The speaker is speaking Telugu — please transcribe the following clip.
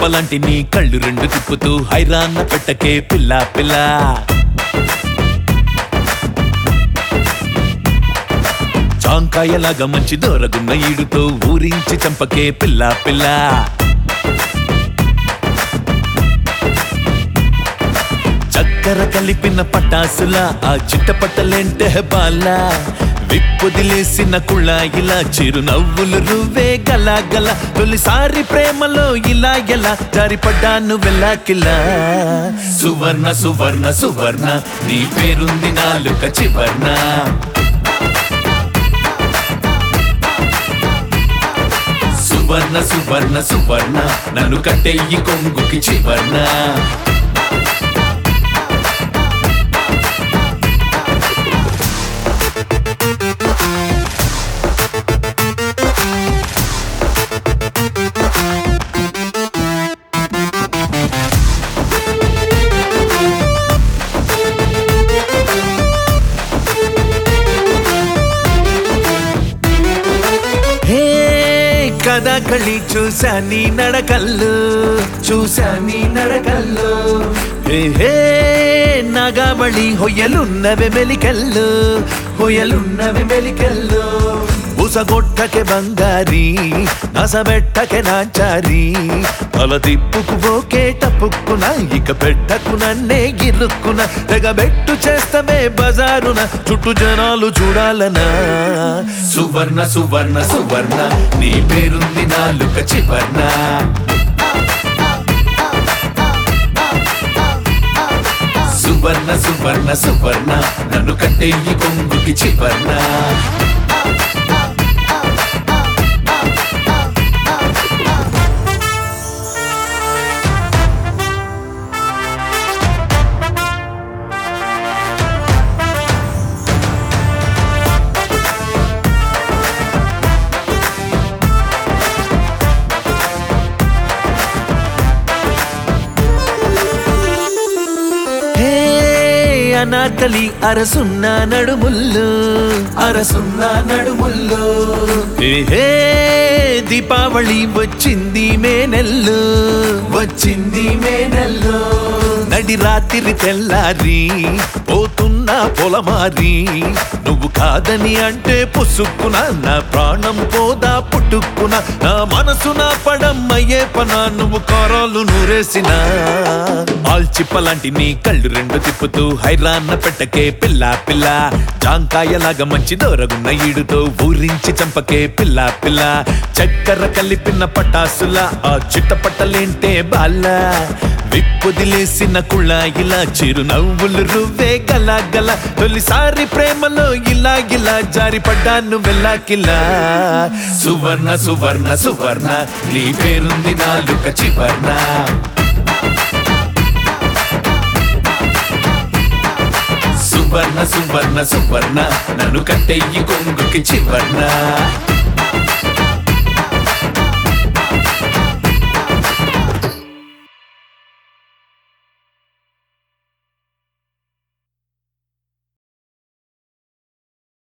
చిప్పలాంటి నీ కళ్ళు రెండు తిప్పుతూ హైరాన్న పెట్టకే పిల్ల పిల్ల చాంకాయలాగా మంచి దొరగున్న ఈడుతో ఊరించి చంపకే పిల్ల పిల్ల చక్కెర కలిపిన పటాసులా ఆ చిట్టపట్టలేంటే బాల విప్పొదిలేసిన కుళాయిలా చిరునవ్వులు రువ్వే గలా గల తొలిసారి ప్రేమలో ఇలా ఎలా జారిపడ్డాను వెళ్ళాకిలా సువర్ణ సువర్ణ సువర్ణ నీ పేరుంది నాలుక చివర్ణ సువర్ణ సువర్ణ సువర్ణ నన్ను కట్టెయ్యి కొంగుకి చివర్ణ హే కదా కళ్ళి చూసా నీ నడకల్లు చూసా నీ నడకల్లు హే హే నాగావళి హొయ్యలున్నవే మెలికల్లు హొయ్యలున్నవే మెలికల్లు ఉసగొట్టకే బంగారి నసబెట్టకే నాచారి తల తిప్పుకు ఓకే టప్పుక్కున ఇక పెట్టకు నన్నే గిరుక్కున తెగబెట్టు చేస్తమే బజారున చుట్టూ జనాలు చూడాలనా సువర్ణ సువర్ణ సువర్ణ నీ పేరుంది నాలుక చివర్ణ సువర్ణ సువర్ణ సువర్ణ నన్ను కట్టెయ్యి కొంగుకి చివర్ణ హే అనార్కలి అరసున్న నడుముల్లు అరసున్న నడుముల్లు హే హే దీపావళి వచ్చింది మే నెల్లు వచ్చింది మే నెల్లు నడి రాత్రి తెల్లారి పోతున్న పొలమారి నువ్వు కాదని అంటే పుసుక్కున నా ప్రాణం పోదా పుట్టుక్కున నా మనసు నా పడమ్మయ్యే పన నువ్వు కారాలు నూరేసిన ఆల్చిప్పలాంటి నీ కళ్ళు రెండు తిప్పుతూ హైరాన్న పెట్టకే పిల్ల పిల్ల జాంకాయలాగా మంచి దొరగున్న ఈడుతో ఊరించి చంపకే పిల్ల పిల్ల చక్కెర కలిపిన పటాసులా ఆ చిట్టపట్టలేంటే బాల విప్పొదిలేసిన కుళాయిలా చిరునవ్వులు రువ్వే గల గల తొలిసారి ప్రేమలో ఇలా ఇలా జారిపడ్డాను వెళ్ళాకిలా సువర్ణ సువర్ణ సువర్ణ నీ పేరుంది నాలుక చివర్ణ సువర్ణ సువర్ణ సువర్ణ నన్ను కట్టెయ్యి కొంగుకి చివర్ణ